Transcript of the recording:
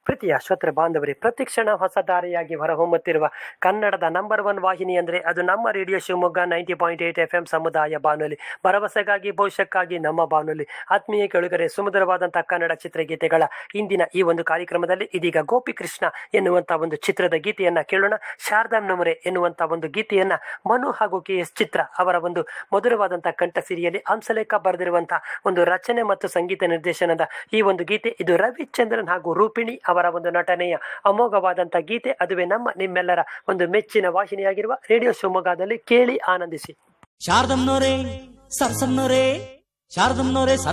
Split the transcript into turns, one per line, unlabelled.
ಪ್ರೀತಿಯ ಶ್ರೋತೃ ಬಾಂಧವರೇ ಪ್ರತಿಕ್ಷಣ ಹೊಸ ದಾರಿಯಾಗಿ ಹೊರಹೊಮ್ಮುತ್ತಿರುವ ಕನ್ನಡದ ನಂಬರ್ ಒನ್ ವಾಹಿನಿ ಅಂದರೆ ಅದು ನಮ್ಮ radio Shivamogga ninety point eight F M ಸಮುದಾಯ ಬಾನುಲಿ ಭರವಸೆಗಾಗಿ ಭವಿಷ್ಯಕ್ಕಾಗಿ ನಮ್ಮ ಬಾನುಲಿ ಆತ್ಮೀಯ ಕೆಳಗರೆ ಸುಮಧುರವಾದಂತಹ ಕನ್ನಡ ಚಿತ್ರಗೀತೆಗಳ ಇಂದಿನ ಈ ಒಂದು ಕಾರ್ಯಕ್ರಮದಲ್ಲಿ ಇದೀಗ ಗೋಪಿಕೃಷ್ಣ ಎನ್ನುವಂತ ಒಂದು ಚಿತ್ರದ ಗೀತೆಯನ್ನ ಕೇಳೋಣ ಶಾರದಾಮ್ ನಮರೆ ಎನ್ನುವಂತ ಒಂದು ಗೀತೆಯನ್ನ ಮನು ಹಾಗೂ ಕೆ ಎಸ್ ಚಿತ್ರ ಅವರ ಒಂದು ಮಧುರವಾದಂತಹ ಕಂಠಸಿರಿಯಲ್ಲಿ ಹಂಸಲೇಖ ಬರೆದಿರುವಂತಹ ಒಂದು ರಚನೆ ಮತ್ತು ಸಂಗೀತ ನಿರ್ದೇಶನದ ಈ ಒಂದು ಗೀತೆ ಇದು ರವಿಚಂದ್ರನ್ ಹಾಗೂ ರೂಪಿಣಿ ಅವರ ಒಂದು ನಟನೆಯ ಅಮೋಘವಾದಂತಹ ಗೀತೆ ಅದುವೇ ನಮ್ಮ ನಿಮ್ಮೆಲ್ಲರ ಒಂದು ಮೆಚ್ಚಿನ ವಾಹಿನಿಯಾಗಿರುವ ರೇಡಿಯೋ ಶಿವಮೊಗ್ಗದಲ್ಲಿ ಕೇಳಿ ಆನಂದಿಸಿ
ಶಾರದಮ್ನೋರೇ ಸರ್ಸಮ್ನೋರೇ ಶಾರದಮ್ನೋರೇ